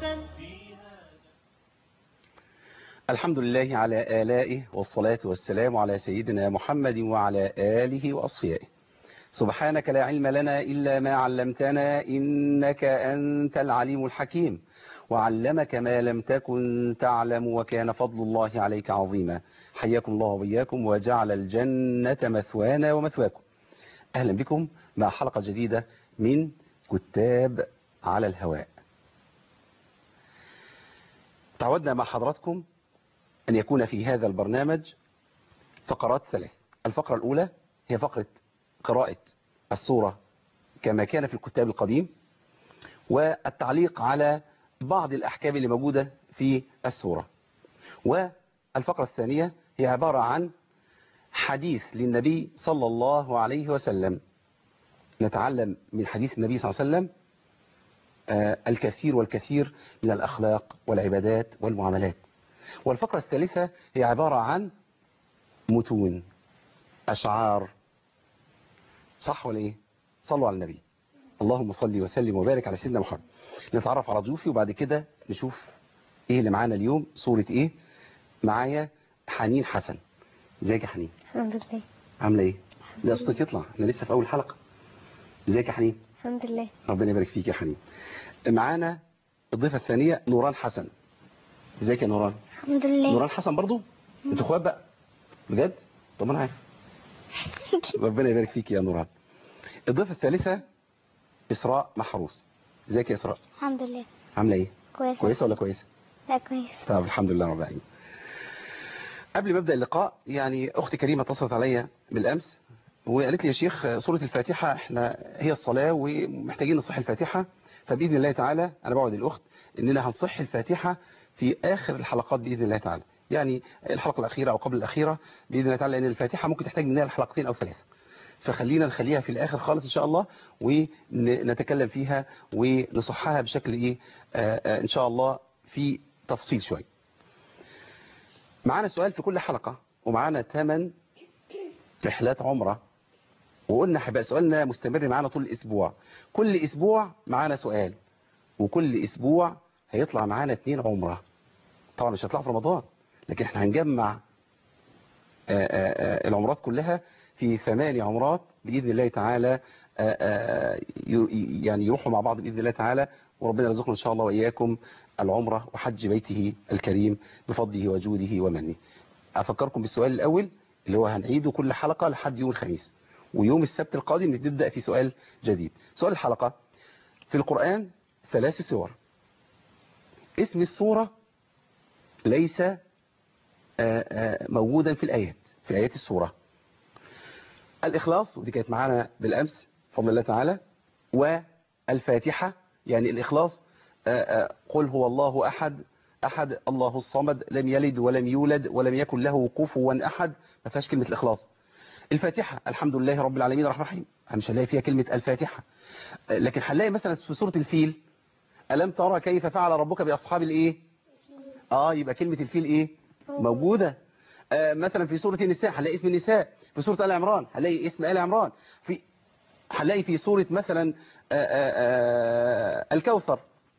حسن الحمد لله على آلائه والصلاة والسلام على سيدنا محمد وعلى آله وأصفيائه سبحانك لا علم لنا إلا ما علمتنا إنك أنت العليم الحكيم وعلمك ما لم تكن تعلم وكان فضل الله عليك عظيما حياكم الله وإياكم وجعل الجنة مثوانا ومثواكم أهلا بكم مع حلقة جديدة من كتاب على الهواء تعودنا مع حضراتكم أن يكون في هذا البرنامج فقرات ثلاث الفقرة الأولى هي فقرة قراءة الصورة كما كان في الكتاب القديم والتعليق على بعض الأحكام اللي موجودة في السورة والفقرة الثانية هي عبارة عن حديث للنبي صلى الله عليه وسلم نتعلم من حديث النبي صلى الله عليه وسلم آه، الكثير والكثير من الأخلاق والعبادات والمعاملات والفقرة الثالثة هي عبارة عن متون أشعار صح ولا إيه صلوا على النبي اللهم صل وسلم وبارك على سيدنا محمد نتعرف على ضيوفي وبعد كده نشوف ايه اللي معانا اليوم صورة ايه معايا حنين حسن ازيك يا حنين الحمد لله عامله ايه ده صوتك يطلع احنا لسه في اول حلقة ازيك يا حنين الحمد لله ربنا يبارك فيك يا حنين معانا الضيفة الثانية نوران حسن ازيك يا نوران الحمد لله نوران حسن برضو انتوا اخوات بقى بجد طب انا عارف ربنا يبارك فيك يا نوران الضيفة الثالثة إسراء محروس ازيك يا إسراء الحمد لله عاملة ايه كويس كويسة ولا كويسة لا كويس طب الحمد لله رب العالمين قبل ما ابدا اللقاء يعني اختي كريمه اتصلت عليا بالامس وقالت لي يا شيخ سوره الفاتحه احنا هي الصلاه ومحتاجين نصح الفاتحه فباذن الله تعالى انا بوعد الاخت اننا هنصح الفاتحه في اخر الحلقات باذن الله تعالى يعني الحلقه الاخيره او قبل الاخيره باذن الله تعالى لان الفاتحه ممكن تحتاج مننا حلقتين او ثلاثه فخلينا نخليها في الاخر خالص ان شاء الله ونتكلم فيها ونصحها بشكل ايه آآ آآ ان شاء الله في تفصيل شويه معانا سؤال في كل حلقة ومعانا ثمان رحلات عمرة وقلنا هيبقى سؤالنا مستمر معانا طول الأسبوع كل أسبوع معانا سؤال وكل أسبوع هيطلع معانا اتنين عمرة طبعا مش هيطلع في رمضان لكن احنا هنجمع آآ آآ العمرات كلها في ثماني عمرات بإذن الله تعالى آآ يعني يروحوا مع بعض بإذن الله تعالى وربنا يرزقنا إن شاء الله وإياكم العمرة وحج بيته الكريم بفضله وجوده ومنه أفكركم بالسؤال الأول اللي هو هنعيده كل حلقة لحد يوم الخميس ويوم السبت القادم نبدأ في سؤال جديد سؤال الحلقة في القرآن ثلاث سور اسم السورة ليس موجودا في الآيات في آيات السورة الإخلاص ودي كانت معانا بالأمس بفضل الله تعالى والفاتحة يعني الإخلاص قل هو الله أحد أحد الله الصمد لم يلد ولم يولد ولم يكن له كفوا أحد ما فيهاش كلمة الإخلاص الفاتحة الحمد لله رب العالمين الرحمن الرحيم مش هنلاقي فيها كلمة الفاتحة لكن هنلاقي مثلا في سورة الفيل ألم ترى كيف فعل ربك بأصحاب الإيه آه يبقى كلمة الفيل إيه موجودة آه مثلا في سورة النساء هنلاقي اسم النساء في سورة آل عمران هنلاقي اسم آل عمران في هنلاقي في سورة مثلا آآ آآ الكوثر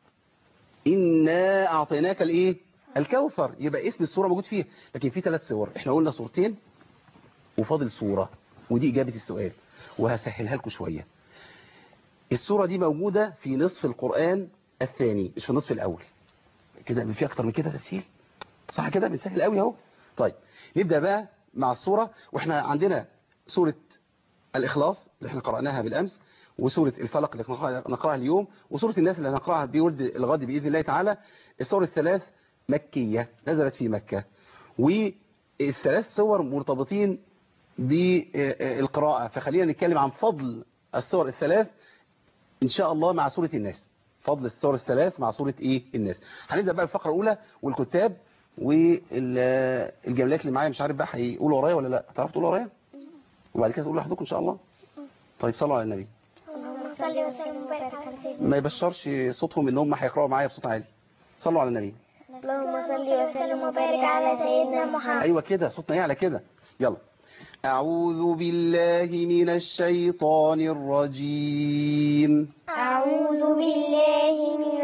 إنا أعطيناك الإيه الكوثر يبقى اسم السورة موجود فيه لكن في ثلاث صور احنا قلنا صورتين وفاضل صورة ودي إجابة السؤال وهسهلها لكم شوية السورة دي موجودة في نصف القرآن الثاني مش في النصف الأول كده في أكتر من كده تسهيل صح كده بنسهل قوي اهو طيب نبدأ بقى مع الصورة واحنا عندنا سورة الإخلاص اللي احنا قرأناها بالأمس وسورة الفلق اللي نقرأها اليوم وسورة الناس اللي هنقرأها بورد الغد بإذن الله تعالى السور الثلاث مكية نزلت في مكة والثلاث سور مرتبطين بالقراءة فخلينا نتكلم عن فضل السور الثلاث إن شاء الله مع سورة الناس فضل السور الثلاث مع سورة إيه الناس هنبدأ بقى الفقرة الأولى والكتاب والجملات اللي معايا مش عارف بقى هيقولوا ورايا ولا لا هتعرفوا تقولوا ورايا وبعد كده تقولوا لوحدكم إن شاء الله طيب صلوا على النبي اللهم صل وسلم وبارك على سيدنا ما يبشرش صوتهم ان هم هيقراوا معايا بصوت عالي صلوا على النبي اللهم صل وسلم وبارك على سيدنا محمد ايوه كده صوتنا يعلى كده يلا اعوذ بالله من الشيطان الرجيم أعوذ بالله من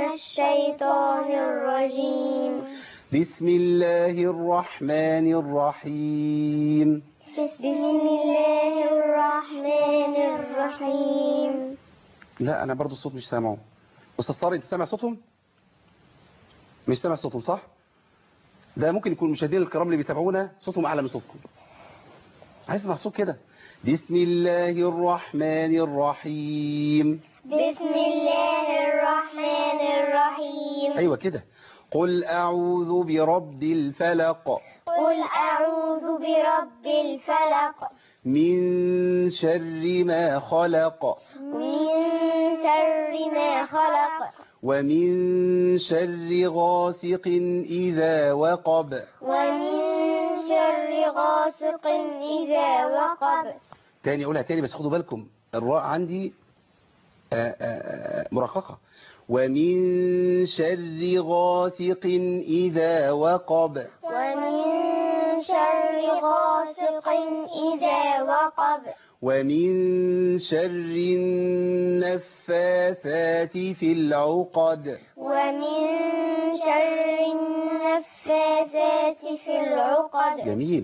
الشيطان الرجيم بسم الله الرحمن الرحيم بسم الله الرحمن الرحيم لا انا برضو الصوت مش سامعه استاذ طارق انت سامع صوتهم مش سامع صوتهم صح ده ممكن يكون المشاهدين الكرام اللي بيتابعونا صوتهم اعلى من صوتكم عايز اسمع الصوت كده بسم الله الرحمن الرحيم بسم الله الرحمن الرحيم ايوه كده قل اعوذ برب الفلق قل أعوذ برب الفلق من شر ما خلق من شر ما خلق ومن شر غاسق إذا وقب ومن شر غاسق إذا وقب تاني أقولها تاني بس خدوا بالكم الراء عندي آآ آآ مرققة ومن شر غاسق إذا وقب ومن شر غاسق إذا وقب ومن شر النفاثات في العقد ومن شر النفاثات في العقد جميل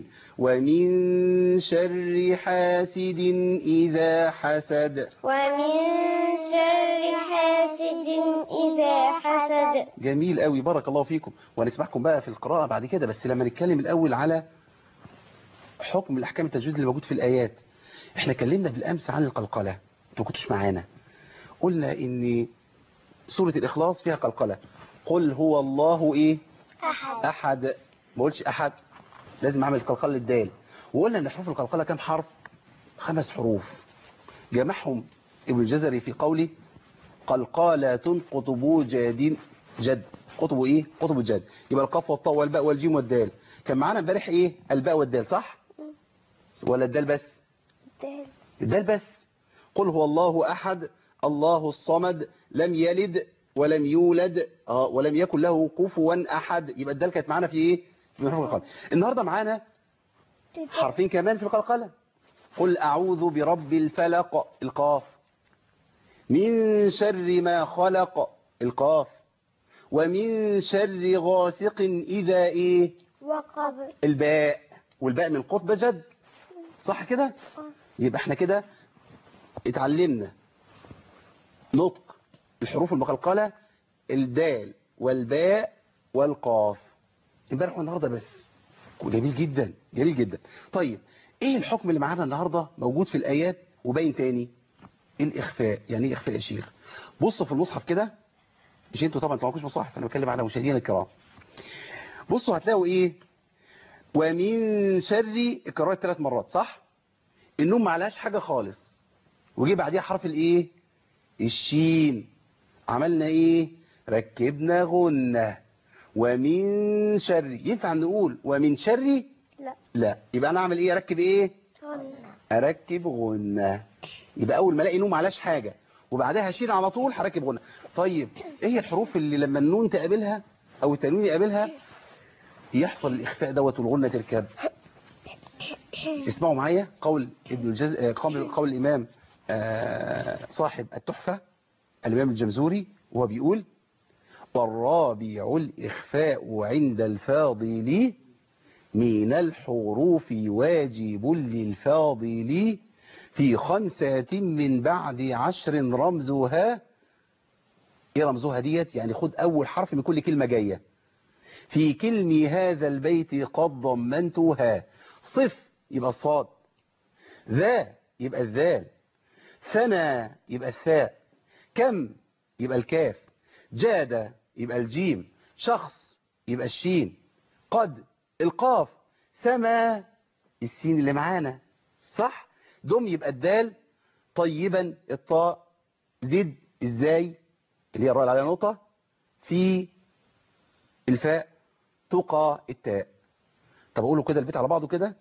ومن شر حاسد إذا حسد ومن شر حاسد إذا حسد جميل قوي بارك الله فيكم وهنسمعكم بقى في القراءة بعد كده بس لما نتكلم الأول على حكم الأحكام التجويد اللي موجود في الآيات احنا اتكلمنا بالأمس عن القلقلة انتوا ما كنتوش معانا قلنا ان سورة الإخلاص فيها قلقلة قل هو الله ايه أحد أحد ما قلتش أحد لازم أعمل قلقلة للدال وقلنا ان حروف القلقلة كام حرف خمس حروف جمعهم ابن الجزري في قوله قلقالة قطب جاد جد قطب ايه قطب الجد يبقى القاف والطاء والباء والجيم والدال كان معانا امبارح ايه الباء والدال صح ولا الدال بس الدال بس قل هو الله احد الله الصمد لم يلد ولم يولد اه ولم يكن له كفوا احد يبقى الدال كانت معانا في ايه في حروف القلقله النهارده معانا حرفين كمان في القلقله قل اعوذ برب الفلق القاف من شر ما خلق القاف ومن شر غاسق إذا إيه وقب الباء والباء من قطب جد صح كده يبقى احنا كده اتعلمنا نطق الحروف المقلقلة الدال والباء والقاف امبارح والنهارده بس جميل جدا جميل جدا طيب ايه الحكم اللي معانا النهارده موجود في الايات وباين تاني الاخفاء يعني ايه اخفاء يا شيخ بصوا في المصحف كده مش انتوا طبعا ما مصاحف انا بتكلم على مشاهدينا الكرام بصوا هتلاقوا ايه ومن شر القراءات ثلاث مرات صح النوم ما عليهاش حاجه خالص وجي بعديها حرف الايه الشين عملنا ايه ركبنا غنه ومن شر ينفع نقول ومن شر لا لا يبقى انا اعمل ايه اركب ايه اركب غنه يبقى اول ما الاقي نوم معلاش حاجه وبعدها هشيل على طول هركب غنه طيب ايه هي الحروف اللي لما النون تقابلها او التنوين يقابلها يحصل الاخفاء دوت والغنه تركب اسمعوا معايا قول ابن الجز... آه، قول قول الامام آه، صاحب التحفه الامام الجمزوري وهو بيقول والرابع الاخفاء عند الفاضل من الحروف واجب للفاضل في خمسة من بعد عشر رمزها ايه رمزها ديت يعني خد اول حرف من كل كلمة جاية في كلم هذا البيت قد ضمنتها صف يبقى الصاد ذا يبقى الذال ثنى يبقى الثاء كم يبقى الكاف جاد يبقى الجيم شخص يبقى الشين قد القاف سما السين اللي معانا صح دم يبقى الدال طيبا الطاء زد ازاي اللي هي الراء اللي عليها نقطة في الفاء تقى التاء طب اقوله كده البيت على بعضه كده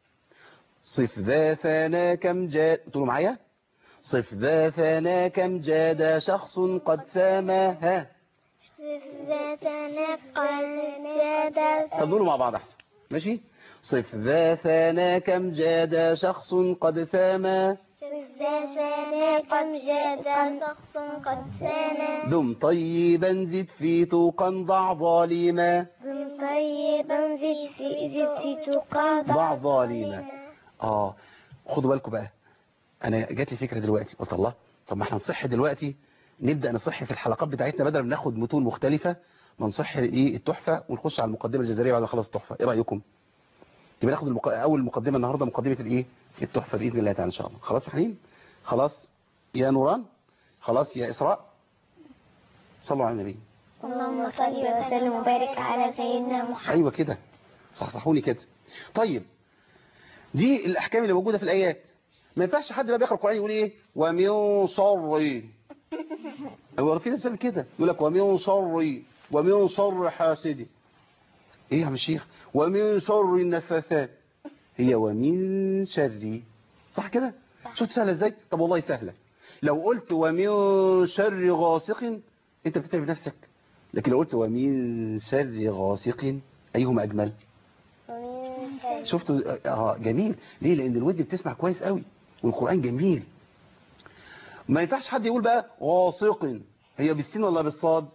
صف ذا ثنا كم جاد تقولوا معايا صف ذا ثنا كم جاد شخص قد سامها ذات نقل ذات طب نقوله مع بعض احسن ماشي صف ذا ثنا كم جاد شخص قد ساما سانا قد جاء شخص قد سانا دم طيبا زد في توقا ضع ظالما دم طيبا زد في زد في تقى ضع ظالما اه خدوا بالكم بقى انا جات لي فكره دلوقتي قلت الله طب ما احنا نصح دلوقتي نبدا نصح في الحلقات بتاعتنا بدل ما ناخد متون مختلفه ما نصح ايه التحفه ونخش على المقدمه الجزائريه بعد ما نخلص التحفه ايه رايكم يبقى ناخد المق... اول مقدمه النهارده مقدمه الايه التحفه باذن الله تعالى ان شاء الله خلاص يا حنين خلاص يا نوران خلاص يا اسراء صلوا على النبي اللهم صل وسلم وبارك على سيدنا محمد ايوه كده صحصحوني كده طيب دي الاحكام اللي موجوده في الايات ما ينفعش حد بقى بيقرا القران يقول ايه ومن شر هو في ناس بتعمل كده يقول لك ومن شر ومن شر حاسد ايه يا عم الشيخ ومن شر النفاثات هي ومن شر صح كده شفت سهله ازاي طب والله سهله لو قلت ومن شر غاسق انت بتتعب نفسك لكن لو قلت ومن شر غاسق ايهما اجمل شفتوا اه جميل ليه لان الود بتسمع كويس قوي والقران جميل ما ينفعش حد يقول بقى غاسق هي بالسين ولا بالصاد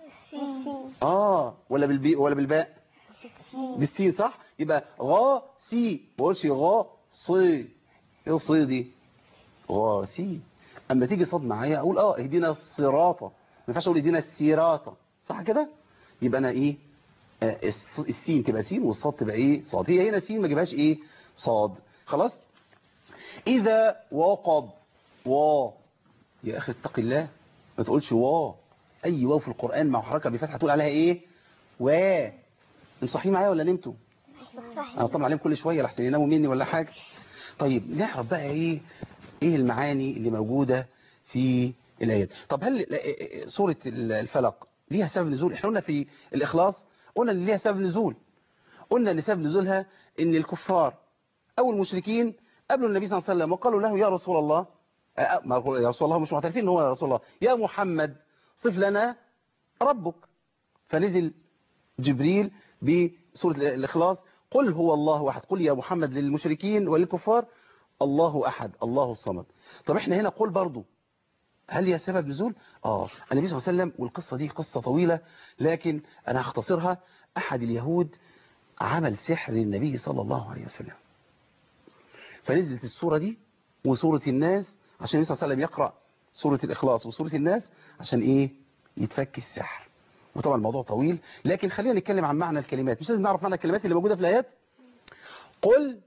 اه ولا بالبي ولا بالباء بالسين صح يبقى غا سي ما بقولش غا صي ايه صي دي غا سي اما تيجي صاد معايا اقول اه اهدينا الصراط ما ينفعش اقول اهدينا السيراط صح كده يبقى انا ايه آه الس- السين تبقى سين والصاد تبقى ايه صاد هي هنا سين ما جيبهاش ايه صاد خلاص اذا وقب وا يا اخي اتق الله ما تقولش وا اي واو في القران مع حركه بفتحه تقول عليها ايه وا انتوا صاحيين معايا ولا نمتوا انا طبعا عليهم كل شويه لحسن يناموا مني ولا حاجه طيب نعرف بقى ايه ايه المعاني اللي موجوده في الايات طب هل لا- سوره الفلق ليها سبب نزول احنا قلنا في الاخلاص قلنا ان ليها سبب نزول قلنا ان سبب نزولها ان الكفار او المشركين قابلوا النبي صلى الله عليه وسلم وقالوا له يا رسول الله آه، ما قالوا يا رسول الله مش معترفين ان هو يا رسول الله يا محمد صف لنا ربك فنزل جبريل بسورة الإخلاص قل هو الله أحد قل يا محمد للمشركين وللكفار الله أحد الله الصمد طب احنا هنا قل برضو هل هي سبب نزول؟ آه النبي صلى الله عليه وسلم والقصة دي قصة طويلة لكن أنا هختصرها أحد اليهود عمل سحر للنبي صلى الله عليه وسلم فنزلت السورة دي وسورة الناس عشان النبي صلى الله عليه وسلم يقرأ سورة الإخلاص وسورة الناس عشان إيه يتفك السحر وطبعا الموضوع طويل لكن خلينا نتكلم عن معنى الكلمات مش لازم نعرف معنى الكلمات اللي موجودة في الآيات قل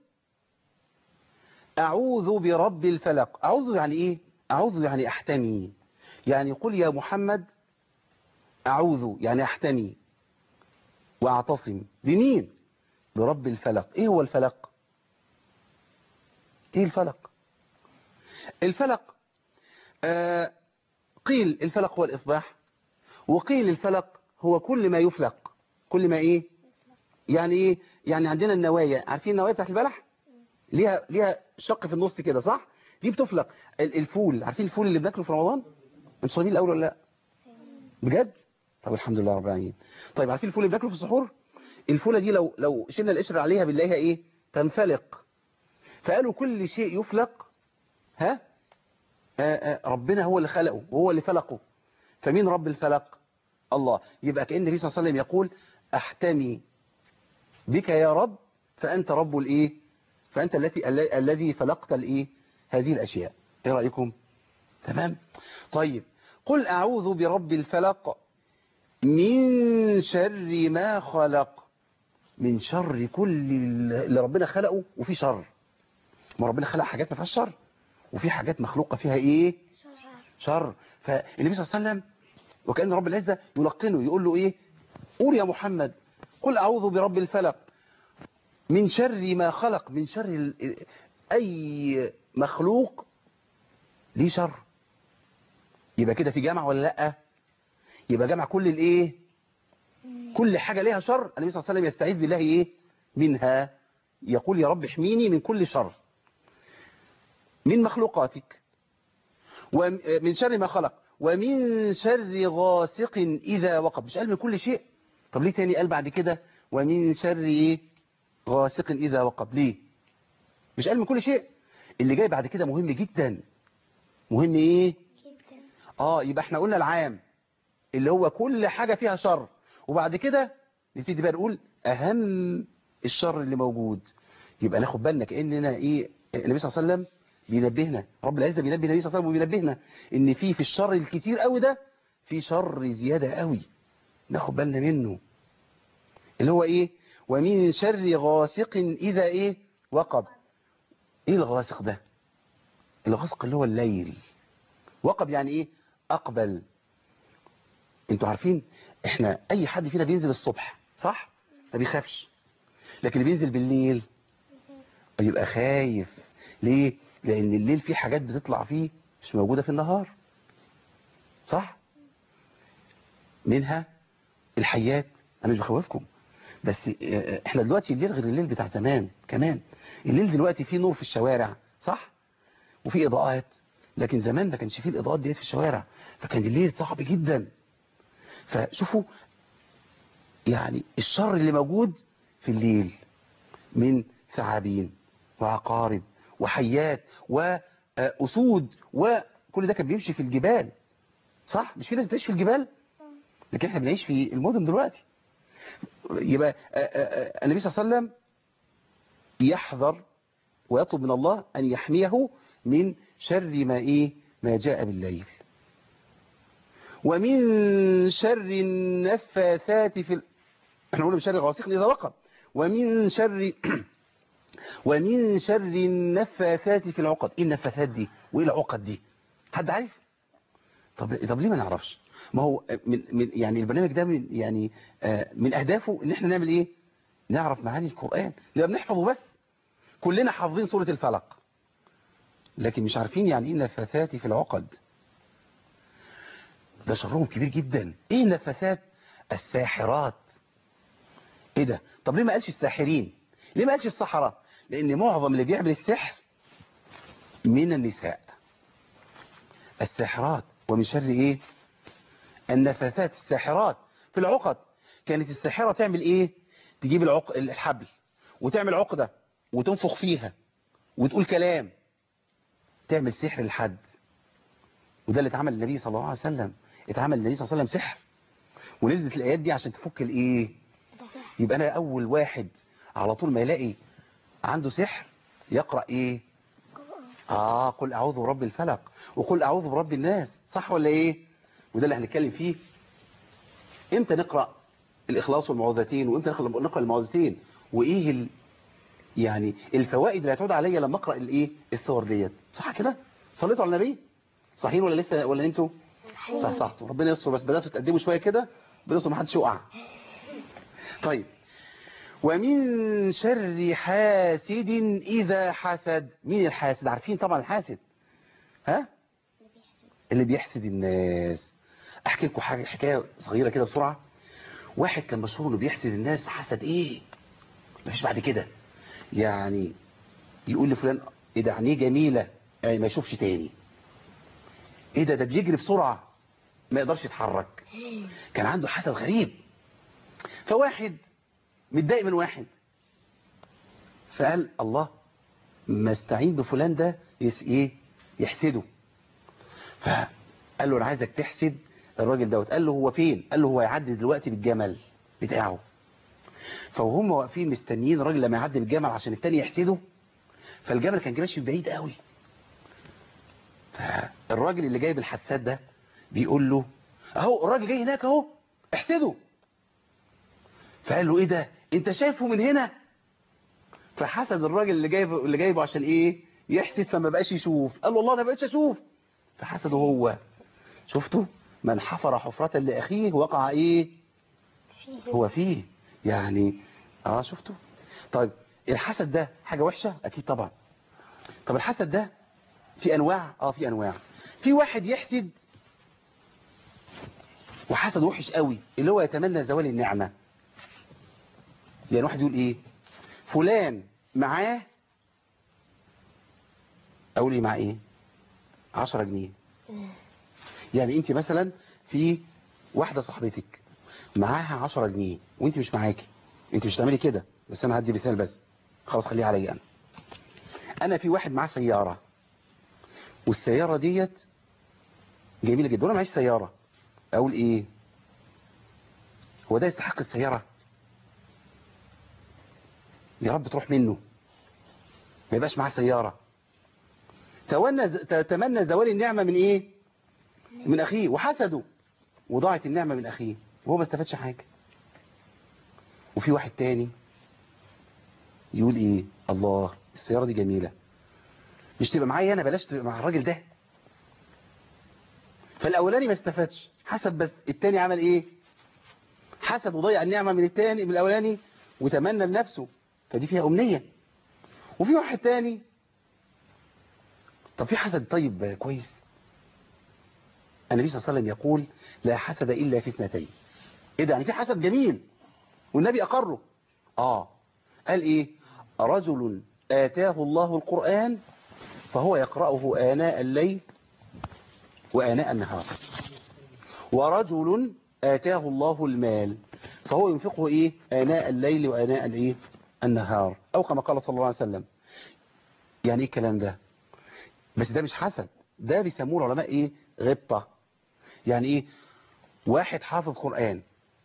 أعوذ برب الفلق أعوذ يعني إيه أعوذ يعني أحتمي يعني قل يا محمد أعوذ يعني أحتمي وأعتصم بمين برب الفلق إيه هو الفلق إيه الفلق الفلق آه قيل الفلق هو الإصباح وقيل الفلق هو كل ما يفلق كل ما ايه يعني ايه يعني عندنا النوايا عارفين النوايا بتاعت البلح ليها ليها شق في النص كده صح دي بتفلق ال- الفول عارفين الفول اللي بناكله في رمضان انتوا صايمين الاول ولا لا بجد طب الحمد لله رب العالمين طيب عارفين الفول اللي بناكله في السحور الفوله دي لو لو شلنا القشر عليها بنلاقيها ايه تنفلق فقالوا كل شيء يفلق ها آه آه ربنا هو اللي خلقه وهو اللي فلقه فمين رب الفلق الله يبقى كأن النبي صلى الله عليه وسلم يقول احتمي بك يا رب فأنت رب الايه فأنت التي ال- الذي فلقت الايه هذه الأشياء ايه رأيكم تمام طيب قل أعوذ برب الفلق من شر ما خلق من شر كل اللي ربنا خلقه وفي شر ما ربنا خلق حاجات ما فيهاش شر وفي حاجات مخلوقة فيها ايه شر فالنبي صلى الله عليه وسلم وكأن رب العزة يلقنه يقول له ايه قول يا محمد قل أعوذ برب الفلق من شر ما خلق من شر ال- أي مخلوق ليه شر يبقى كده في جمع ولا لأ يبقى جمع كل الايه كل حاجة ليها شر النبي صلى الله عليه وسلم يستعيذ بالله ايه منها يقول يا رب احميني من كل شر من مخلوقاتك ومن شر ما خلق ومن شر غاسق إذا وقب مش قال من كل شيء طب ليه تاني قال بعد كده ومن شر إيه غاسق إذا وقب ليه مش قال من كل شيء اللي جاي بعد كده مهم جدا مهم ايه جدا اه يبقى احنا قلنا العام اللي هو كل حاجة فيها شر وبعد كده نبتدي بقى نقول اهم الشر اللي موجود يبقى ناخد بالنا كاننا ايه النبي صلى الله عليه وسلم بينبهنا رب العزه بينبه النبي صلى الله عليه وسلم وبينبهنا ان في في الشر الكتير قوي ده في شر زياده قوي ناخد بالنا منه اللي هو ايه ومن شر غاسق اذا ايه وقب ايه الغاسق ده الغاسق اللي هو الليل وقب يعني ايه اقبل انتوا عارفين احنا اي حد فينا بينزل الصبح صح ما بيخافش لكن اللي بينزل بالليل يبقى خايف ليه لان الليل فيه حاجات بتطلع فيه مش موجودة في النهار صح منها الحيات انا مش بخوفكم بس اه، احنا دلوقتي الليل غير الليل بتاع زمان كمان الليل دلوقتي فيه نور في الشوارع صح وفي اضاءات لكن زمان ما كانش فيه الاضاءات ديت في الشوارع فكان الليل صعب جدا فشوفوا يعني الشر اللي موجود في الليل من ثعابين وعقارب وحيات وأسود وكل ده كان بيمشي في الجبال صح مش في ناس بتعيش في الجبال لكن احنا بنعيش في المدن دلوقتي يبقى آه، آه، آه، النبي صلى الله عليه وسلم يحذر ويطلب من الله أن يحميه من شر ما إيه ما جاء بالليل ومن شر النفاثات في ال... احنا قلنا من شر غاسق إذا وقب ومن شر ومن شر النفاثات في العقد ايه النفاثات دي وايه العقد دي حد عارف طب طب ليه ما نعرفش ما هو من, من يعني البرنامج ده من يعني آه، من اهدافه ان احنا نعمل ايه نعرف معاني القرآن نبقى بنحفظه بس كلنا حافظين سورة الفلق لكن مش عارفين يعني ايه النفاثات في العقد ده شرهم كبير جدا ايه النفاثات الساحرات ايه ده طب ليه ما قالش الساحرين ليه ما قالش السحرة لان معظم اللي بيعمل السحر من النساء الساحرات ومن شر ايه النفاثات الساحرات في العقد كانت الساحرة تعمل ايه تجيب العق... الحبل وتعمل عقدة وتنفخ فيها وتقول كلام تعمل سحر لحد وده اللي اتعمل للنبي صلى الله عليه وسلم اتعمل للنبي صلى الله عليه وسلم سحر ونزلت الايات دي عشان تفك الايه يبقى انا اول واحد على طول ما يلاقي عنده سحر يقرأ ايه اه قل اعوذ برب الفلق وقل اعوذ برب الناس صح ولا ايه وده اللي هنتكلم فيه امتى نقرأ الاخلاص والمعوذتين وامتى نقرأ نقرأ المعوذتين وايه ال... يعني الفوائد اللي هتعود عليا لما اقرأ الايه الصور ديت صح كده صليتوا على النبي صحيح ولا لسه ولا انتوا صح صحتوا ربنا يستر بس بداتوا تقدموا شويه كده ربنا يستر ما حدش يقع طيب ومن شر حاسد إذا حسد مين الحاسد عارفين طبعا الحاسد ها اللي بيحسد الناس احكي لكم حاجه حكايه صغيره كده بسرعه واحد كان مشهور انه بيحسد الناس حسد ايه مفيش بعد كده يعني يقول لفلان ايه ده عينيه جميله يعني ما يشوفش تاني ايه ده ده بيجري بسرعه ما يقدرش يتحرك كان عنده حسد غريب فواحد متضايق من واحد فقال الله ما استعين بفلان ده يس ايه يحسده فقال له انا عايزك تحسد الراجل دوت قال له هو فين قال له هو يعدي دلوقتي بالجمل بتاعه فوهم واقفين مستنيين الراجل لما يعدي بالجمل عشان التاني يحسده فالجمل كان ماشي بعيد قوي فالراجل اللي جايب الحساد ده بيقول له اهو الراجل جاي هناك اهو احسده فقال له ايه ده انت شايفه من هنا فحسد الراجل اللي جايبه اللي جايبه عشان ايه يحسد فما بقاش يشوف قال له والله انا بقيتش اشوف فحسده هو شفتوا من حفر حفرة لأخيه وقع ايه هو فيه يعني اه شفتوا طيب الحسد ده حاجة وحشة اكيد طبعا طب الحسد ده في انواع اه في انواع في واحد يحسد وحسد وحش قوي اللي هو يتمنى زوال النعمة يعني واحد يقول ايه فلان معاه اقول ايه مع ايه عشرة جنيه يعني انت مثلا في واحدة صاحبتك معاها عشرة جنيه وانت مش معاكي انت مش تعملي كده بس انا هدي مثال بس خلاص خليها عليا انا انا في واحد معاه سيارة والسيارة ديت جميلة جدا وانا معيش سيارة اقول ايه هو ده يستحق السيارة يا رب تروح منه ما يبقاش معاه سيارة تمنى تتمنى زوال النعمة من ايه من اخيه وحسده وضاعت النعمة من اخيه وهو ما استفادش حاجة وفي واحد تاني يقول ايه الله السيارة دي جميلة مش تبقى معايا انا بلاش تبقى مع الراجل ده فالاولاني ما استفادش حسد بس التاني عمل ايه حسد وضيع النعمة من التاني من الاولاني وتمنى لنفسه فدي فيها امنية وفي واحد تاني طب في حسد طيب كويس النبي صلى الله عليه وسلم يقول لا حسد الا في اثنتين ايه ده يعني في حسد جميل والنبي اقره اه قال ايه رجل آتاه الله القرآن فهو يقرأه آناء الليل وآناء النهار ورجل آتاه الله المال فهو ينفقه إيه آناء الليل وآناء الإيه النهار أو كما قال صلى الله عليه وسلم يعني إيه الكلام ده بس ده مش حسد ده بيسموه العلماء إيه غبطة يعني إيه واحد حافظ قرآن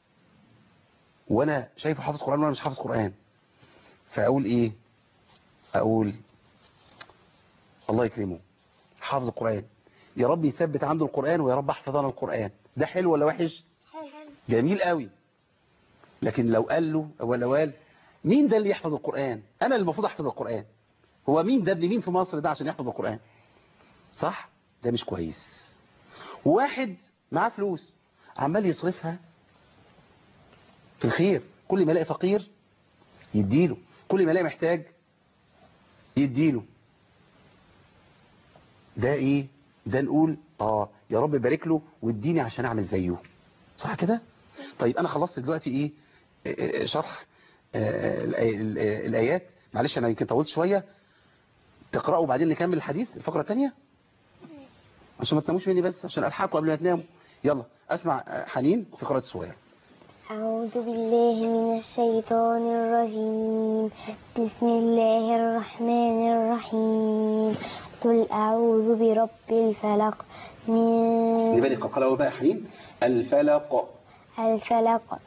وأنا شايفه حافظ قرآن وأنا مش حافظ قرآن فأقول إيه أقول الله يكرمه حافظ القرآن يا رب يثبت عنده القرآن ويا رب احفظ انا القرآن ده حلو ولا وحش جميل قوي لكن لو قال له ولا قال مين ده اللي يحفظ القرآن انا اللي المفروض احفظ القرآن هو مين ده ابن مين في مصر ده عشان يحفظ القرآن صح ده مش كويس واحد معاه فلوس عمال يصرفها في الخير كل ما يلاقي فقير يديله كل ما يلاقي محتاج يديله ده ايه ده نقول اه يا رب بارك له واديني عشان اعمل زيه صح كده طيب انا خلصت دلوقتي ايه آه، آه، شرح آه، الآي- ال- آه، الايات معلش انا يمكن طولت شويه تقرأوا وبعدين نكمل الحديث الفقره الثانيه عشان ما تناموش مني بس عشان الحقكم قبل ما تناموا يلا اسمع آه، حنين في قراءه السورة أعوذ بالله من الشيطان الرجيم بسم الله الرحمن الرحيم قل أعوذ برب الفلق من يبقى القلقله بقى يا حنين الفلق الفلق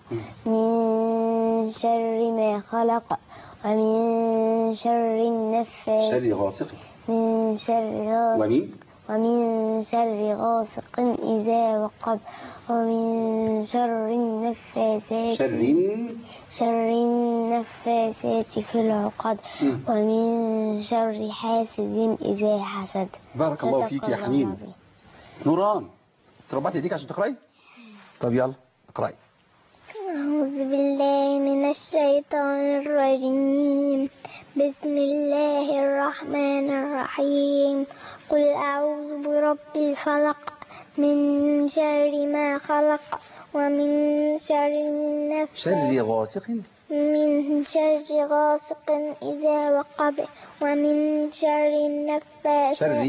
من شر ما خلق ومن شر النفاث شر غاسق من شر غاسق ومين ومن شر غاسق إذا وقب ومن شر النفاثات شر شر النفاثات في العقد مم. ومن شر حاسد إذا حسد بارك الله صدق فيك يا الله حنين العظيم. نوران تربطي ايديك عشان تقراي طب يلا اقراي أعوذ بالله من الشيطان الرجيم بسم الله الرحمن الرحيم قل أعوذ برب الفلق من شر ما خلق ومن شر النفس شر غاسق من شر غاسق إذا وقب ومن شر النفاثات شر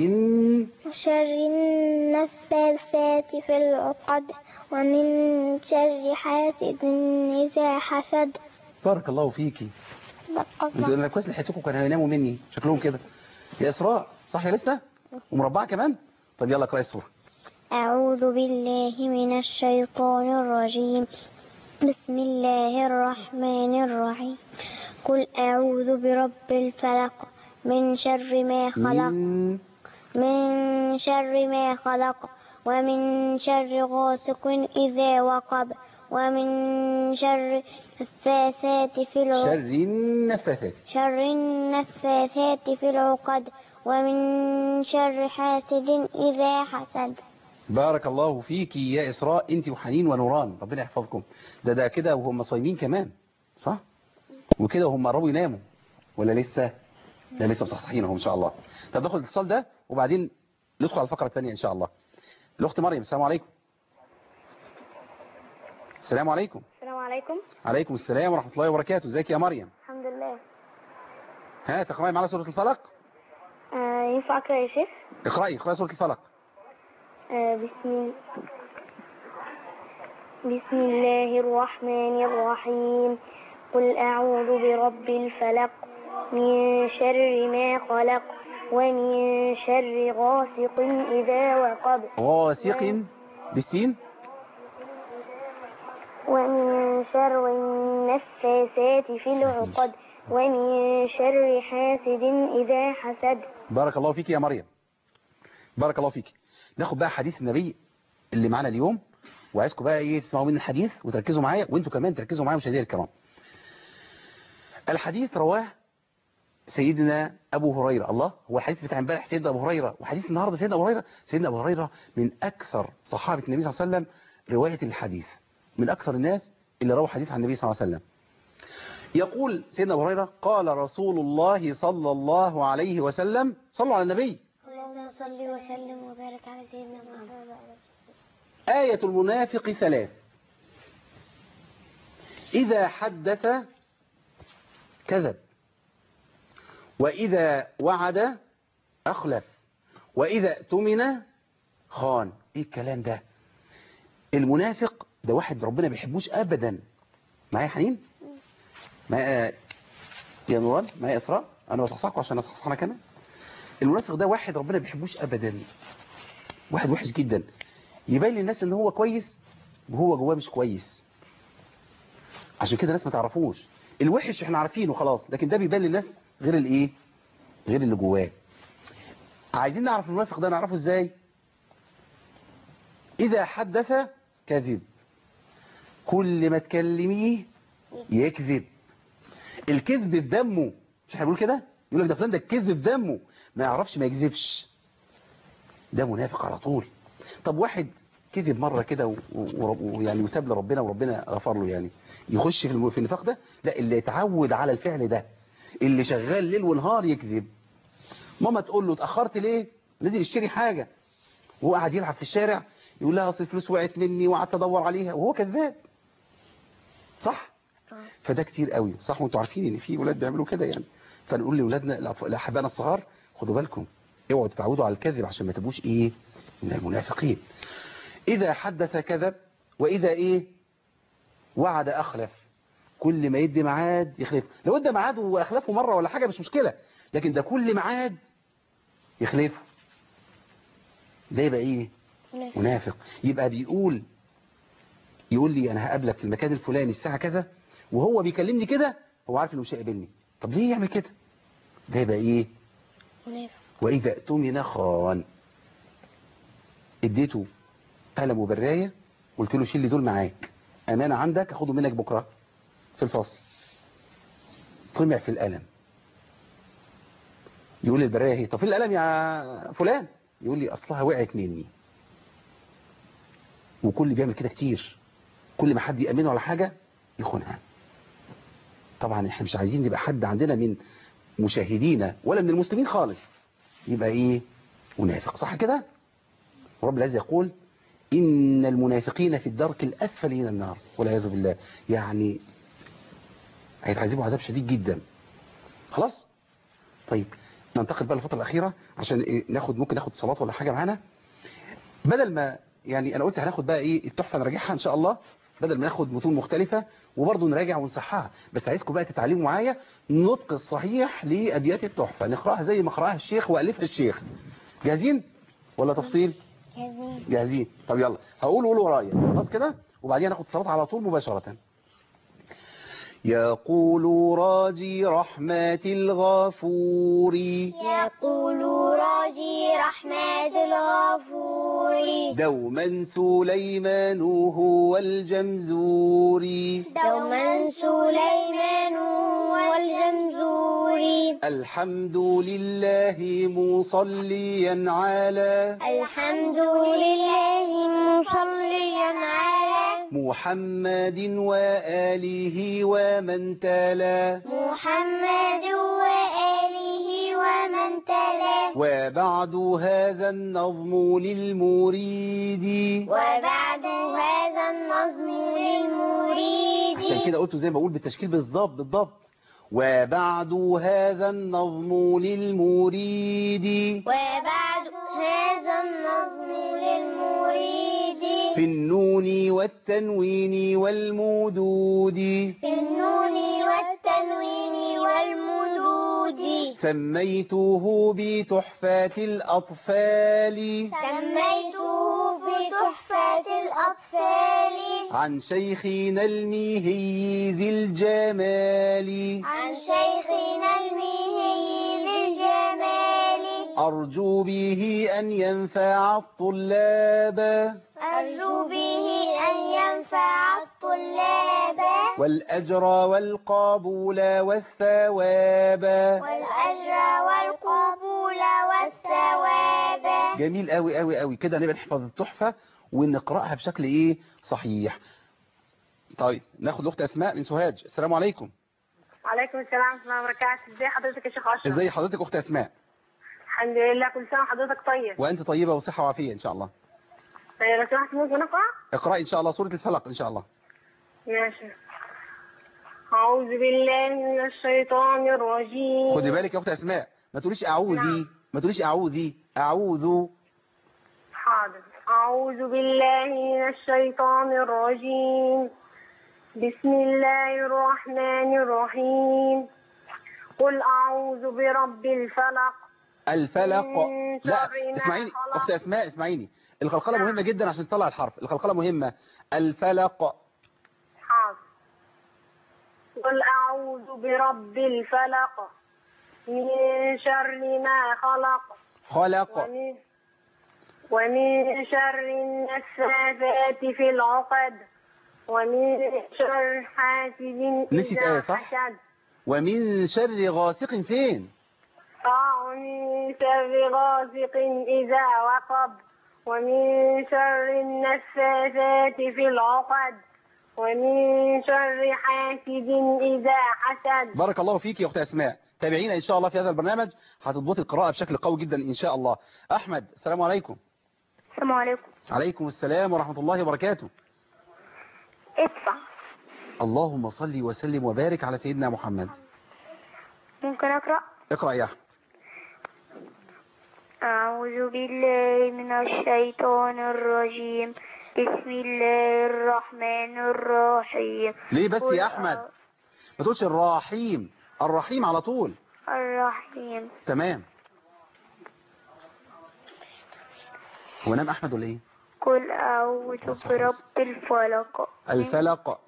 شر النفاثات في العقد ومن شر حاسد إذا حسد بارك الله فيكي صدق انتوا الله انا كويس لحقتكم كانوا هيناموا مني شكلهم كده يا اسراء صح يا لسه ومربعه كمان طب يلا اقراي السوره أعوذ بالله من الشيطان الرجيم بسم الله الرحمن الرحيم قل أعوذ برب الفلق من شر ما خلق من من شر ما خلق ومن شر غاسق إذا وقب ومن شر النفاثات في العقد شر النفاثات شر النفاثات في العقد ومن شر حاسد إذا حسد بارك الله فيكي يا اسراء انت وحنين ونوران ربنا يحفظكم ده ده كده وهم صايمين كمان صح وكده وهم قربوا يناموا ولا لسه لا لسه مصحصحين اهو ان شاء الله طب ناخد الاتصال ده وبعدين ندخل على الفقره الثانيه ان شاء الله الاخت مريم السلام عليكم السلام عليكم السلام عليكم عليكم السلام ورحمه الله وبركاته ازيك يا مريم الحمد لله ها تقراي معنا سوره الفلق آه ينفع أقرأ يا شيخ اقراي اقراي سوره الفلق آه بسم بسم الله الرحمن الرحيم قل أعوذ برب الفلق من شر ما خلق ومن شر غاسق إذا وقب غاسق بالسين ومن شر النفاثات في العقد ومن شر حاسد إذا حسد بارك الله فيك يا مريم بارك الله فيك ناخد بقى حديث النبي اللي معانا اليوم وعايزكم بقى ايه تسمعوا مني الحديث وتركزوا معايا وانتوا كمان تركزوا معايا مشاهدينا الكرام الحديث رواه سيدنا ابو هريره الله هو الحديث بتاع امبارح سيدنا ابو هريره وحديث النهارده سيدنا ابو هريره سيدنا ابو هريره من اكثر صحابه النبي صلى الله عليه وسلم روايه الحديث من اكثر الناس اللي رووا حديث عن النبي صلى الله عليه وسلم يقول سيدنا ابو هريره قال رسول الله صلى الله عليه وسلم صلوا على النبي اللهم صل وسلم وبارك على سيدنا محمد آية المنافق ثلاث إذا حدث كذب وإذا وعد أخلف وإذا اؤتمن خان إيه الكلام ده المنافق ده واحد ربنا بيحبوش أبدا معايا يا حنين معايا يا نوران معايا إسراء أنا بصحصحكم عشان أصحصح أنا كمان المنافق ده واحد ربنا بيحبوش أبدا واحد وحش جدا يبين للناس ان هو كويس وهو جواه مش كويس عشان كده الناس ما تعرفوش الوحش احنا عارفينه خلاص لكن ده بيبان للناس غير الايه غير اللي جواه عايزين نعرف المنافق ده نعرفه ازاي اذا حدث كذب كل ما تكلميه يكذب الكذب في دمه مش احنا بنقول كده يقول لك ده فلان ده الكذب في دمه ما يعرفش ما يكذبش ده منافق على طول طب واحد كذب مرة كده و- و- ويعني وتاب لربنا وربنا غفر له يعني يخش في الم- في النفاق ده لا اللي يتعود على الفعل ده اللي شغال ليل ونهار يكذب ماما تقول له اتأخرت ليه نزل يشتري حاجة وهو قاعد يلعب في الشارع يقول لها اصل الفلوس وقعت مني وقعدت ادور عليها وهو كذاب صح فده كتير قوي صح وانتوا عارفين ان في ولاد بيعملوا كده يعني فنقول لاولادنا الأف- لاحبائنا الصغار خدوا بالكم اوعوا تتعودوا على الكذب عشان ما تبقوش ايه من المنافقين اذا حدث كذب واذا ايه وعد اخلف كل ما يدي ميعاد يخلف لو ادى ميعاد واخلفه مره ولا حاجه مش مشكله لكن ده كل ميعاد يخلفه ده يبقى ايه منافق يبقى بيقول يقول لي انا هقابلك في المكان الفلاني الساعه كذا وهو بيكلمني كده هو عارف انه مش هيقابلني طب ليه يعمل كده ده يبقى ايه منافق واذا اؤتمن خان اديته قلم وبرايه قلت له شيل لي دول معاك امانه عندك اخده منك بكره في الفصل طمع في القلم يقول لي البرايه اهي طب فين القلم يا فلان يقول لي اصلها وقعت مني وكل بيعمل كده كتير كل ما حد يأمنه على حاجة يخونها طبعا احنا مش عايزين نبقى حد عندنا من مشاهدينا ولا من المسلمين خالص يبقى ايه منافق صح كده رب العزة يقول إن المنافقين في الدرك الأسفل من النار والعياذ بالله يعني هيتعذبوا عذاب شديد جدا خلاص طيب ننتقل بقى للفترة الأخيرة عشان إيه ناخد ممكن ناخد صلاة ولا حاجة معانا بدل ما يعني أنا قلت هناخد بقى إيه التحفة نراجعها إن شاء الله بدل ما ناخد متون مختلفة وبرضه نراجع ونصحها بس عايزكم بقى تتعلموا معايا النطق الصحيح لأبيات التحفة نقرأها زي ما قرأها الشيخ وألفها الشيخ جاهزين ولا تفصيل جميل جاهزين طب يلا هقول قولوا ورايا خلاص كده وبعدين ناخد الصلاة على طول مباشرة يقول راجي رحمة الغفور يقول راجي رحمة الغفور دوما سليمان هو الجمزور دوما سليمان والجمزور الحمد لله مصليا على الحمد لله مصليا على محمد وآله ومن تلا محمد وآله ومن تلا وبعد هذا النظم للمريد وبعد هذا النظم للمريد عشان كده قلته زي ما بقول بالتشكيل بالظبط بالضبط وبعد هذا النظم للمريد وبعد هذا النظم للمريد في النون والتنوين والمدود في النون والتنوين والمدود سميته بتحفة الأطفال سميته بتحفة الأطفال عن شيخنا الميهي ذي الجمال عن شيخنا الميهي للجمال أرجو به أن ينفع الطلاب أرجو به أن ينفع الطلاب والأجر والقبول والثواب والأجر والقبول والثواب جميل قوي قوي قوي كده نبقى نحفظ التحفة ونقرأها بشكل ايه صحيح طيب ناخد الاخت اسماء من سوهاج السلام عليكم وعليكم السلام ورحمة الله وبركاته ازي حضرتك يا شيخ أشرف ازي حضرتك اخت اسماء الحمد لله كل سنة وحضرتك طيب وانت طيبة وصحة وعافية ان شاء الله طيب لو سمحت ممكن أقرأ؟ اقرأي ان شاء الله سورة الفلق ان شاء الله ماشي أعوذ بالله من الشيطان الرجيم خدي بالك يا اخت اسماء ما تقوليش اعوذي نعم. ما تقوليش اعوذي اعوذ حاضر أعوذ بالله من الشيطان الرجيم بسم الله الرحمن الرحيم قل أعوذ برب الفلق الفلق من لا شر ما اسمعيني خلق. اخت اسماء اسمعيني القلقلة مهمة جدا عشان تطلع الحرف القلقلة مهمة الفلق حاضر قل أعوذ برب الفلق من شر ما خلق خلق ومن, ومن شر النفاثات في العقد ومن شر حاسد نسيت إذا آية، صح؟ حسد ومن شر غاسق فين آه، ومن شر غاسق إذا وقب ومن شر النفاثات في العقد ومن شر حاسد إذا حسد بارك الله فيك يا اخت اسماء تابعينا ان شاء الله في هذا البرنامج هتضبطي القراءة بشكل قوي جدا ان شاء الله احمد السلام عليكم السلام عليكم عليكم السلام ورحمة الله وبركاته ادفع اللهم صل وسلم وبارك على سيدنا محمد ممكن أقرأ اقرأ يا احمد أعوذ بالله من الشيطان الرجيم بسم الله الرحمن الرحيم ليه بس قل يا احمد ما تقولش الرحيم الرحيم على طول الرحيم تمام هو نام احمد ولا ايه قل أعوذ صح. برب الفلق الفلق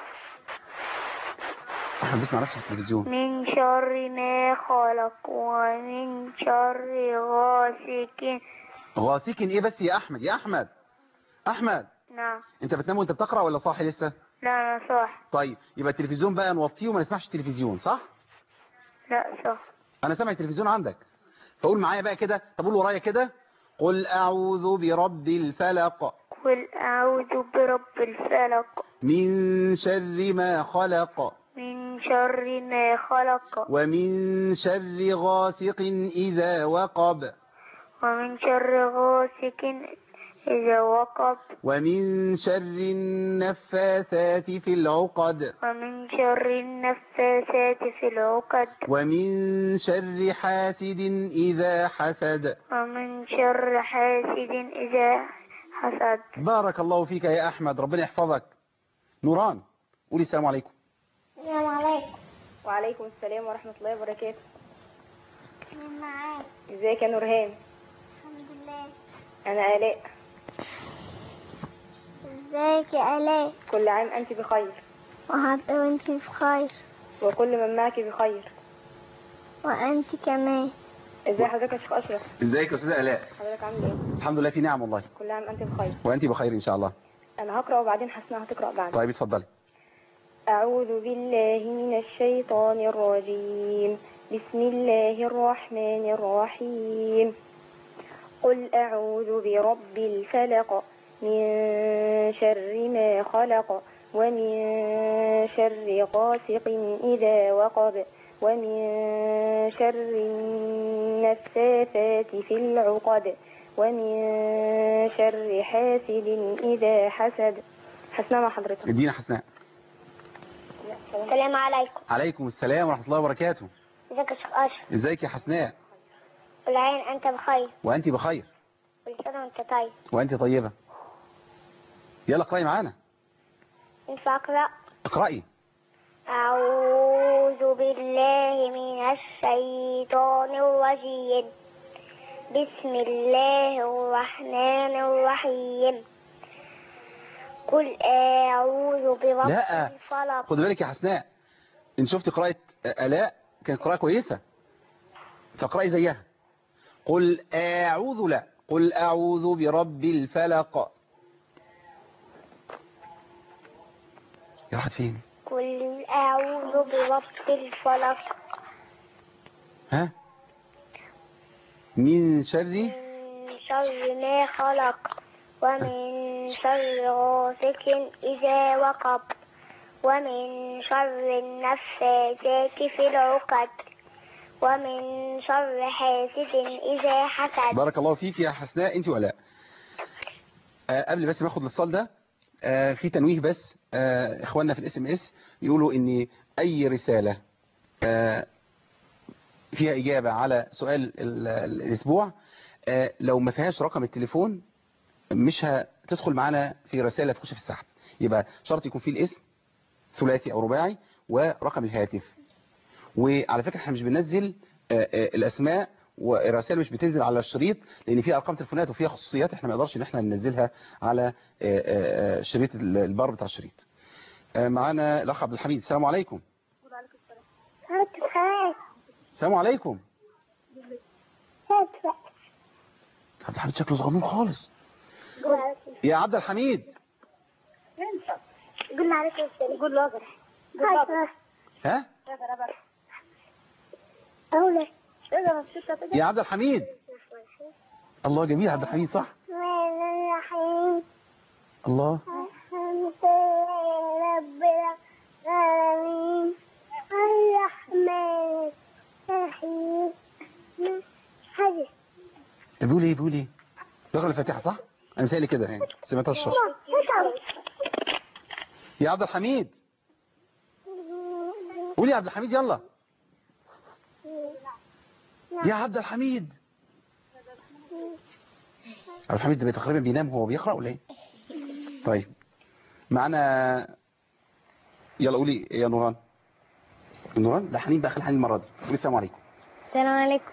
احمد بيسمع نفسه في التلفزيون من شر ما خلق ومن شر غاسق غاسق ايه بس يا احمد يا احمد احمد نعم انت بتنام وانت بتقرأ ولا صاحي لسه لا أنا صح طيب يبقى التلفزيون بقى نوطيه وما نسمعش التلفزيون صح لا صح انا سامع التلفزيون عندك فقول معايا بقى كده طب قول ورايا كده قل اعوذ برب الفلق قل أعوذ برب الفلق من شر ما خلق من شر ما خلق ومن شر غاسق إذا وقب ومن شر غاسق إذا وقب ومن شر النفاثات في العقد ومن شر النفاثات في العقد ومن شر حاسد إذا حسد ومن شر حاسد إذا حسد بارك الله فيك يا أحمد ربنا يحفظك نوران قولي السلام عليكم السلام عليكم وعليكم السلام ورحمة الله وبركاته مين معاك ازيك يا نورهان الحمد لله انا آلاء ازيك يا آلاء كل عام انت بخير وحتى وانت بخير وكل من معك بخير وانت كمان ازي حضرتك يا شيخ اشرف ازيك يا أستاذة آلاء حضرتك عامل ايه الحمد لله في نعم والله كل عام انت بخير وأنت بخير إن شاء الله انا هقرا وبعدين حسنا هتقرا بعد طيب اتفضلي اعوذ بالله من الشيطان الرجيم بسم الله الرحمن الرحيم قل اعوذ برب الفلق من شر ما خلق ومن شر غاسق إذا وقب ومن شر النفاثات في العقد ومن شر حاسد إذا حسد حسنا مع حضرتك ادينا حسناء السلام عليكم عليكم السلام ورحمة الله وبركاته ازيك يا شيخ اشرف ازيك يا حسناء كل عين انت بخير وأنت بخير كل سنه وانت طيب وأنت طيبة يلا اقرأي معانا فاقرأ اقرأي أعوذ بالله من الشيطان الرجيم بسم الله الرحمن الرحيم قل أعوذ برب لا. الفلق خد بالك يا حسناء ان شفت قراءة آلاء كانت قراءة كويسة فاقرأي زيها قل أعوذ لا قل أعوذ برب الفلق يا راحت فين قل أعوذ برب الفلق ها من شر من شر ما خلق ومن شر غاسق إذا وقب ومن شر النفاثات في العقد ومن شر حاسد إذا حسد بارك الله فيك يا حسناء انت ولا آه قبل بس ما اخد الاتصال ده آه في تنويه بس آه اخواننا في الاس ام اس يقولوا ان اي رسالة آه فيها اجابة على سؤال ال- ال- الاسبوع آه لو ما فيهاش رقم التليفون مش هتدخل معانا في رسالة تخش في السحب يبقى شرط يكون فيه الاسم ثلاثي او رباعي ورقم الهاتف وعلى فكرة احنا مش بننزل آه، آه، الاسماء والرسائل مش بتنزل على الشريط لان فيها ارقام تليفونات وفيها خصوصيات احنا ما نقدرش ان احنا ننزلها على آه، آه، آه، شريط ال- البار بتاع الشريط آه، معانا الاخ عبد الحميد السلام عليكم السلام عليكم عبد الحميد شكله صغنون خالص يا عبد الحميد قلنا عليك قول له ها أولى يا عبد الحميد الله جميل عبد الحميد صح الرحيم الله الحمد لله رب العالمين الرحمن الرحيم حاجة بيقول ايه بيقول ايه بيقرا الفاتحه صح انا مثالي كده يعني سمعتها الشرط يا عبد الحميد قول يا عبد الحميد يلا يا عبد الحميد عبد الحميد ده تقريبا بينام هو بيقرا ولا ايه طيب معانا يلا قولي يا نوران نوران ده حنين بقى خلي حنين المره دي قولي السلام عليكم السلام عليكم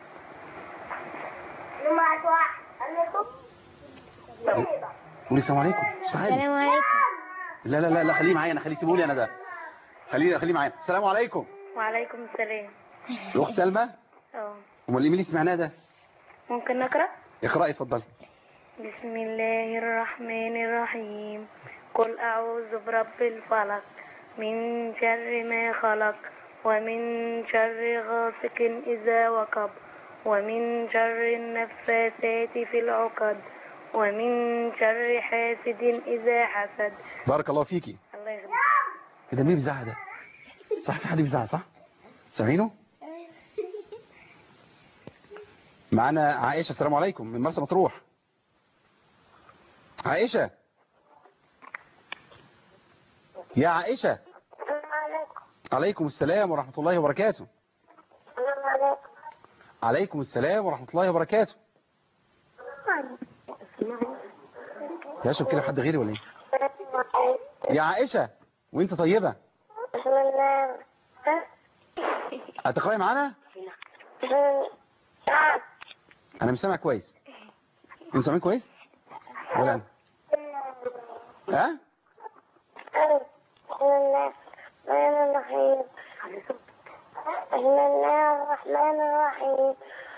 قولي السلام عليكم استعالي السلام عليكم لا لا لا لا خليه معايا انا خليه سيبوني انا ده خليه خليه معايا السلام عليكم وعليكم السلام الاخت سلمى اه امال الايميل اللي سمعناه ده ممكن نقرأ اقراي اتفضلي بسم الله الرحمن الرحيم قل أعوذ برب الفلق من شر ما خلق ومن شر غاسق إذا وقب ومن شر النفاثات في العقد ومن شر حاسد إذا حسد بارك الله فيكي الله يخليك إيه ده مين بيزعق ده صح في حد بيزعق صح سامعينه معانا عائشة السلام عليكم من مرسى مطروح عائشة يا عائشة عليكم السلام ورحمة الله وبركاته عليكم السلام ورحمة الله وبركاته يا شوف كده حد غيري ولا ايه يا عائشة وانت طيبة هتقرأي معانا انا مش سامع كويس انتوا سامعين كويس ولا انا ها بسم الله الرحمن الرحيم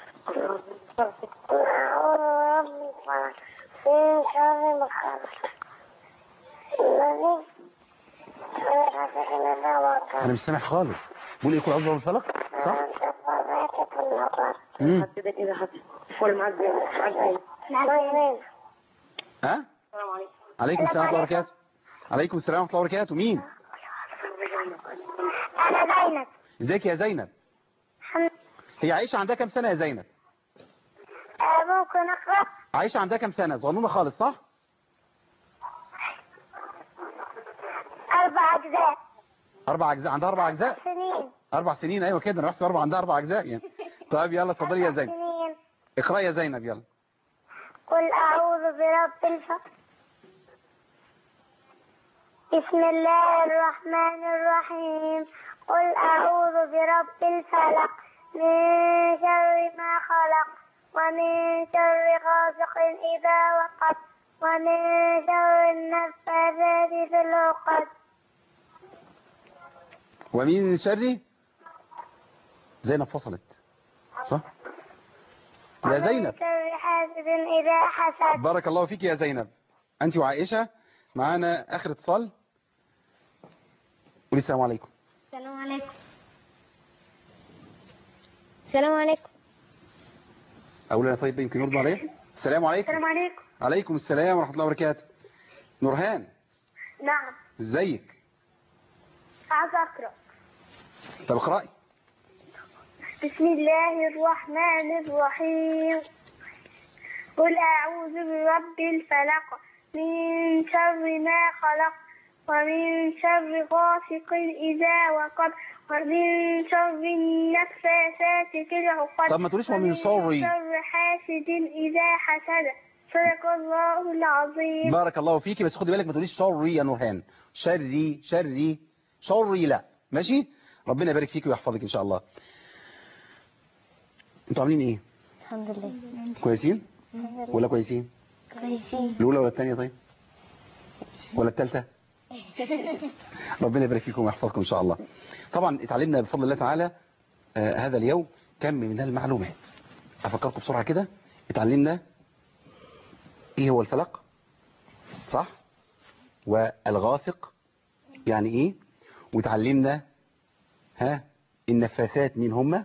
قل أعوذ برب الفلق من شر ما خلق الذي خلق إذا وقع انا مش سامع خالص بقول ايه كل عضو بالفلق صح امم ها عليكم السلام ورحمة الله وبركاته عليكم السلام ورحمة الله وبركاته مين أنا زينب ازيك يا زينب هي عائشة عندها كام سنة يا زينب آه، ممكن أقرأ عائشة عندها كام سنة صغنونة خالص صح أربع أجزاء اربع اجزاء عندها اربع اجزاء سنين اربع سنين ايوه كده انا بحسب اربع عندها اربع اجزاء يعني طيب يلا اتفضلي يا زينب سنين اقرأي يا زينب يلا قل أعوذ برب الفلق بسم الله الرحمن الرحيم قل أعوذ برب الفلق من شر ما خلق ومن شر غاسق إذا وقب ومن شر النفاثات في العقد ومن شر زينب فصلت صح يا زينب ومن شر حاسد إذا حسد بارك الله فيك يا زينب أنت وعائشة معانا آخر اتصال قولي السلام عليكم السلام عليكم السلام عليكم أقول أنا طيب يمكن يرضى عليا السلام عليكم السلام عليكم عليكم السلام ورحمة الله وبركاته نورهان نعم ازيك عايز أقرأ طب اقرأي بسم الله الرحمن الرحيم قل أعوذ برب الفلق من شر ما خلق ومن شر غاسق إذا وقب ومن شر النفاثات في العقد طب ما تقوليش ومن شر. شر حاسد إذا حسد صدق الله العظيم بارك الله فيكي بس خدي بالك ما تقوليش شري يا نورهان شري شري شري لا ماشي ربنا يبارك فيك ويحفظك ان شاء الله انتوا عاملين ايه الحمد لله كويسين ولا كويسين كويسين الاولى ولا الثانيه طيب ولا الثالثه ربنا يبارك فيكم ويحفظكم ان شاء الله طبعا اتعلمنا بفضل الله تعالى آه هذا اليوم كم من المعلومات افكركم بسرعه كده اتعلمنا ايه هو الفلق صح والغاسق يعني ايه وتعلمنا ها النفاثات مين هم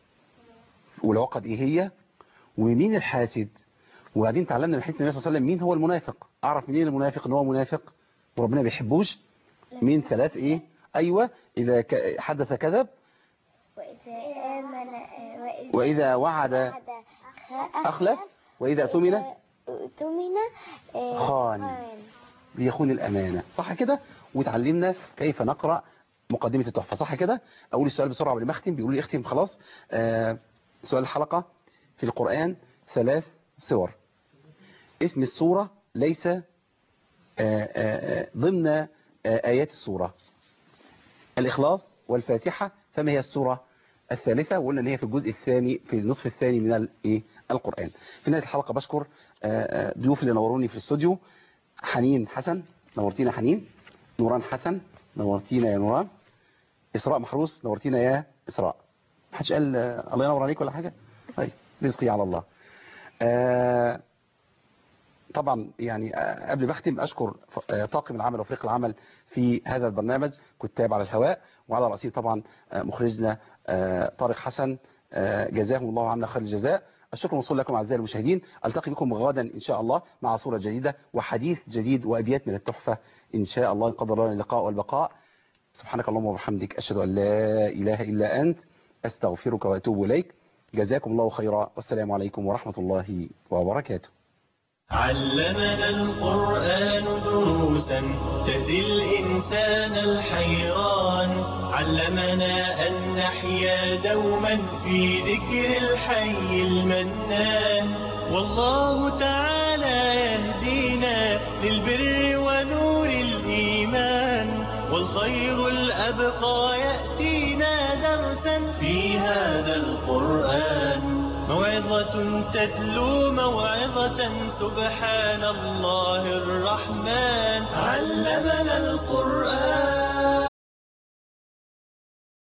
والعقد ايه هي ومين الحاسد وبعدين تعلمنا من حديث النبي صلى الله عليه وسلم مين هو المنافق اعرف منين المنافق ان هو منافق وربنا ما بيحبوش من ثلاث ايه ايوه اذا ك- حدث كذب وإذا آمن وإذا واذا وعد وعد اخلف واذا اؤتمن اؤتمن آه، خان. بيخون الامانه صح كده وتعلمنا كيف نقرا مقدمه التحفه صح كده اقول السؤال بسرعه قبل ما اختم بيقولوا لي اختم خلاص آه سؤال الحلقه في القران ثلاث صور اسم السوره ليس آه آه آه ضمن آه ايات السوره الاخلاص والفاتحه فما هي السوره الثالثة وقلنا ان هي في الجزء الثاني في النصف الثاني من الايه القرآن في نهاية الحلقة بشكر آه، آه، ضيوف اللي نوروني في الاستوديو حنين حسن نورتينا حنين نوران حسن نورتينا يا نوران إسراء محروس نورتينا يا إسراء محدش قال آه، الله ينور عليك ولا حاجة طيب رزقي على الله آه، طبعا يعني آه، قبل ما اختم اشكر آه، طاقم العمل وفريق العمل في هذا البرنامج كتاب على الهواء وعلى رأسهم طبعا آه، مخرجنا آه، طارق حسن آه، جزاهم الله عنا خير الجزاء الشكر موصول لكم اعزائي المشاهدين التقي بكم غدا ان شاء الله مع صورة جديدة وحديث جديد وابيات من التحفة ان شاء الله ان قدر لنا اللقاء والبقاء سبحانك اللهم وبحمدك اشهد ان لا اله الا انت استغفرك واتوب اليك جزاكم الله خيرا والسلام عليكم ورحمة الله وبركاته علمنا القرآن دروسا تهدي الإنسان الحيران علمنا أن نحيا دوما في ذكر الحي المنان والله تعالى يهدينا للبر ونور الإيمان والخير الأبقى يأتينا درسا في هذا القرآن موعظة تتلو موعظة سبحان الله الرحمن علمنا القرآن